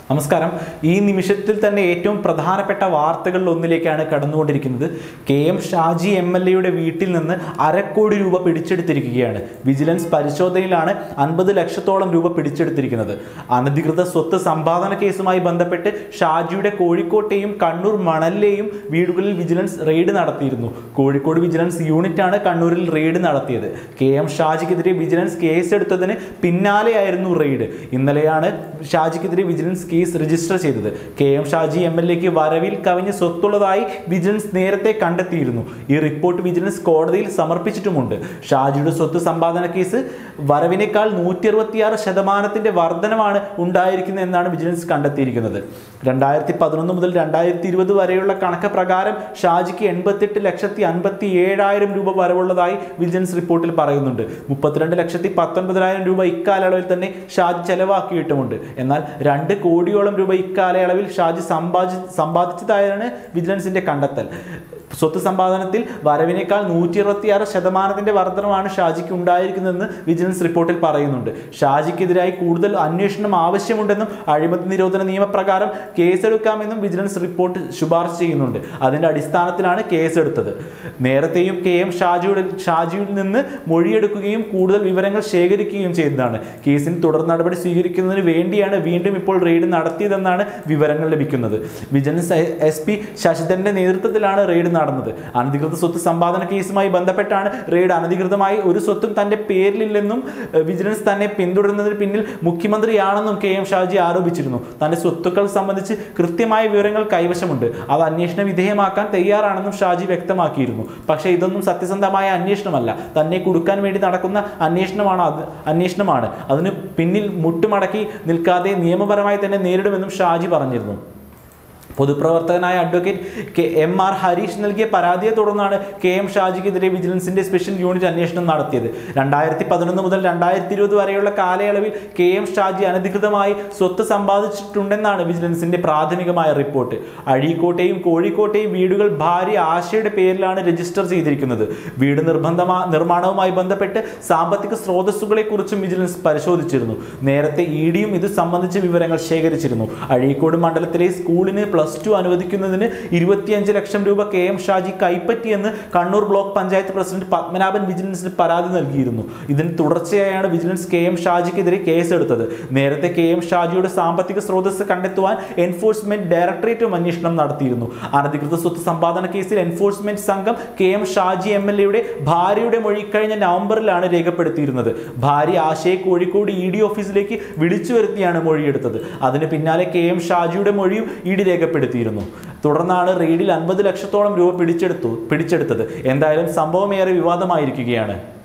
നമസ്കാരം ഈ നിമിഷത്തിൽ തന്നെ ഏറ്റവും പ്രധാനപ്പെട്ട വാർത്തകളിൽ ഒന്നിലേക്കാണ് കടന്നുകൊണ്ടിരിക്കുന്നത് K M Shaji M L എയുടെ വീട്ടിൽ നിന്ന് അരക്കോടി രൂപ പിടിച്ചെടുത്തിരിക്കുകയാണ് വിജിലൻസ് പരിശോധനയിലാണ് അൻപത് ലക്ഷത്തോളം രൂപ പിടിച്ചെടുത്തിരിക്കുന്നത് അനധികൃത സ്വത്ത് സമ്പാദന കേസുമായി ബന്ധപ്പെട്ട് ഷാജിയുടെ കോഴിക്കോട്ടെയും കണ്ണൂർ മണലിലെയും വീടുകളിൽ വിജിലൻസ് റെയ്ഡ് നടത്തിയിരുന്നു കോഴിക്കോട് വിജിലൻസ് യൂണിറ്റാണ് കണ്ണൂരിൽ റെയ്ഡ് നടത്തിയത് കെ എം ഷാജിക്കെതിരെ വിജിലൻസ് കേസെടുത്തതിന് പിന്നാലെയായിരുന്നു റെയ്ഡ് ഇന്നലെയാണ് ഷാജിക്കെതിരെ വിജിലൻസ് കേസ് രജിസ്റ്റർ ചെയ്തത് K M Shaji M L എക്ക് വരവിൽ കവിഞ്ഞ് സ്വത്തുള്ളതായി വിജിലൻസ് നേരത്തെ കണ്ടെത്തിയിരുന്നു ഈ റിപ്പോർട്ട് വിജിലൻസ് കോടതിയിൽ സമർപ്പിച്ചിട്ടുമുണ്ട് ഷാജിയുടെ സ്വത്ത് സമ്പാദന കേസ് വരവിനേക്കാൾ നൂറ്റി അറുപത്തിയാറ് ശതമാനത്തിന്റെ വർധനമാണ് ഉണ്ടായിരിക്കുന്നത് എന്നാണ് വിജിലൻസ് കണ്ടെത്തിയിരിക്കുന്നത് രണ്ടായിരത്തി പതിനൊന്ന് മുതൽ രണ്ടായിരത്തി ഇരുപത് വരെയുള്ള കണക്ക് പ്രകാരം ഷാജിക്ക് എൺപത്തെട്ട് ലക്ഷത്തി അൻപത്തി ഏഴായിരം രൂപ വരവുള്ളതായി വിജിലൻസ് റിപ്പോർട്ടിൽ പറയുന്നുണ്ട് മുപ്പത്തിരണ്ട് ലക്ഷത്തി പത്തൊൻപതിനായിരം രൂപ ഇക്കാലയളവിൽ തന്നെ ഷാജി ചെലവാക്കിയിട്ടുമുണ്ട് എന്നാൽ രണ്ട് കോടിയോളം രൂപ ഇക്കാലയളവിൽ ഷാജി സമ്പാദി സമ്പാദിച്ചതായാണ് വിജിലൻസിന്റെ കണ്ടെത്തൽ സ്വത്ത് സമ്പാദനത്തിൽ വരവിനേക്കാൾ നൂറ്റി ഇരുപത്തിയാറ് ശതമാനത്തിന്റെ വർധനമാണ് ഷാജിക്ക് ഉണ്ടായിരിക്കുന്നതെന്ന് വിജിലൻസ് റിപ്പോർട്ടിൽ പറയുന്നുണ്ട് ഷാജിക്കെതിരായി കൂടുതൽ അന്വേഷണം ആവശ്യമുണ്ടെന്നും അഴിമതി നിരോധന നിയമപ്രകാരം കേസെടുക്കാമെന്നും വിജിലൻസ് റിപ്പോർട്ട് ശുപാർശ ചെയ്യുന്നുണ്ട് അതിന്റെ അടിസ്ഥാനത്തിലാണ് കേസെടുത്തത് നേരത്തെയും കെ എം ഷാജിയുടെ ഷാജിയിൽ നിന്ന് മൊഴിയെടുക്കുകയും കൂടുതൽ വിവരങ്ങൾ ശേഖരിക്കുകയും ചെയ്തതാണ് കേസിന് തുടർ നടപടി സ്വീകരിക്കുന്നതിന് വേണ്ടിയാണ് വീണ്ടും ഇപ്പോൾ റെയ്ഡ് നടത്തിയതെന്നാണ് വിവരങ്ങൾ ലഭിക്കുന്നത് വിജിലൻസ് എസ് പി ശശിധരന്റെ നേതൃത്വത്തിലാണ് റെയ്ഡ് നടന്നത് അനധികൃത സ്വത്ത് സമ്പാദന കേസുമായി ബന്ധപ്പെട്ടാണ് റെയ്ഡ് അനധികൃതമായി ഒരു സ്വത്തും തന്റെ പേരിലില്ലെന്നും ഏഹ്, വിജിലൻസ് തന്നെ പിന്തുടരുന്നതിന് പിന്നിൽ മുഖ്യമന്ത്രിയാണെന്നും കെ എം ഷാജി ആരോപിച്ചിരുന്നു തന്റെ സ്വത്തുക്കൾ സംബന്ധിച്ച് കൃത്യമായ വിവരങ്ങൾ കൈവശമുണ്ട് അത് അന്വേഷണ വിധേയമാക്കാൻ തയ്യാറാണെന്നും ഷാജി വ്യക്തമാക്കിയിരുന്നു പക്ഷേ ഇതൊന്നും സത്യസന്ധമായ അന്വേഷണമല്ല തന്നെ കൊടുക്കാൻ വേണ്ടി നടക്കുന്ന അന്വേഷണമാണ് അത് അന്വേഷണമാണ് അതിന് പിന്നിൽ മുട്ടുമടക്കി നിൽക്കാതെ നിയമപരമായി തന്നെ നേരിടുമെന്നും ഷാജി പറഞ്ഞിരുന്നു പൊതുപ്രവർത്തകനായ advocate K M R Harish നൽകിയ പരാതിയെ തുടർന്നാണ് കെ എം ഷാജിക്കെതിരെ വിജിലൻസിന്റെ സ്പെഷ്യൽ യൂണിറ്റ് അന്വേഷണം നടത്തിയത് രണ്ടായിരത്തി പതിനൊന്ന് മുതൽ രണ്ടായിരത്തി ഇരുപത് വരെയുള്ള കാലയളവിൽ കെ എം ഷാജി അനധികൃതമായി സ്വത്ത് സമ്പാദിച്ചിട്ടുണ്ടെന്നാണ് വിജിലൻസിന്റെ പ്രാഥമികമായ റിപ്പോർട്ട് അഴീക്കോട്ടെയും കോഴിക്കോട്ടെയും വീടുകൾ ഭാര്യ ആശയുടെ പേരിലാണ് രജിസ്റ്റർ ചെയ്തിരിക്കുന്നത് വീട് നിർബന്ധമാ നിർമ്മാണവുമായി ബന്ധപ്പെട്ട് സാമ്പത്തിക സ്രോതസ്സുകളെ കുറിച്ചും വിജിലൻസ് പരിശോധിച്ചിരുന്നു നേരത്തെ ഇ ഡിയും ഇത് സംബന്ധിച്ച വിവരങ്ങൾ ശേഖരിച്ചിരുന്നു അഴീക്കോട് മണ്ഡലത്തിലെ സ്കൂളിന് പ്ലസ് ടു അനുവദിക്കുന്നതിന് ഇരുപത്തിയഞ്ച് ലക്ഷം രൂപ കെ എം ഷാജി കൈപ്പറ്റിയെന്ന് കണ്ണൂർ ബ്ലോക്ക് പഞ്ചായത്ത് പ്രസിഡന്റ് പത്മനാഭൻ വിജിലൻസിന് പരാതി നൽകിയിരുന്നു ഇതിന് തുടർച്ചയായാണ് വിജിലൻസ് കെ എം ഷാജിക്കെതിരെ കേസെടുത്തത് നേരത്തെ കെ എം ഷാജിയുടെ സാമ്പത്തിക സ്രോതസ് കണ്ടെത്തുവാൻ എൻഫോഴ്സ്മെന്റ് ഡയറക്ടറേറ്റും അന്വേഷണം നടത്തിയിരുന്നു അനധികൃത സ്വത്ത് സമ്പാദന കേസിൽ എൻഫോഴ്സ്മെന്റ് സംഘം K M Shaji M L എയുടെ ഭാര്യയുടെ മൊഴി കഴിഞ്ഞ നവംബറിലാണ് രേഖപ്പെടുത്തിയിരുന്നത് ഭാര്യ ആശയെ കോഴിക്കോട് ഇ ഡി ഓഫീസിലേക്ക് വിളിച്ചു വരുത്തിയാണ് മൊഴിയെടുത്തത് അതിന് പിന്നാലെ കെ എം ഷാജിയുടെ മൊഴിയും ഇ ഡി രേഖപ്പെടുത്തിയിരുന്നു തുടർന്നാണ് റെയ്ഡിൽ അൻപത് ലക്ഷത്തോളം രൂപ പിടിച്ചെടുത്തു പിടിച്ചെടുത്തത് എന്തായാലും സംഭവം ഏറെ വിവാദമായിരിക്കുകയാണ്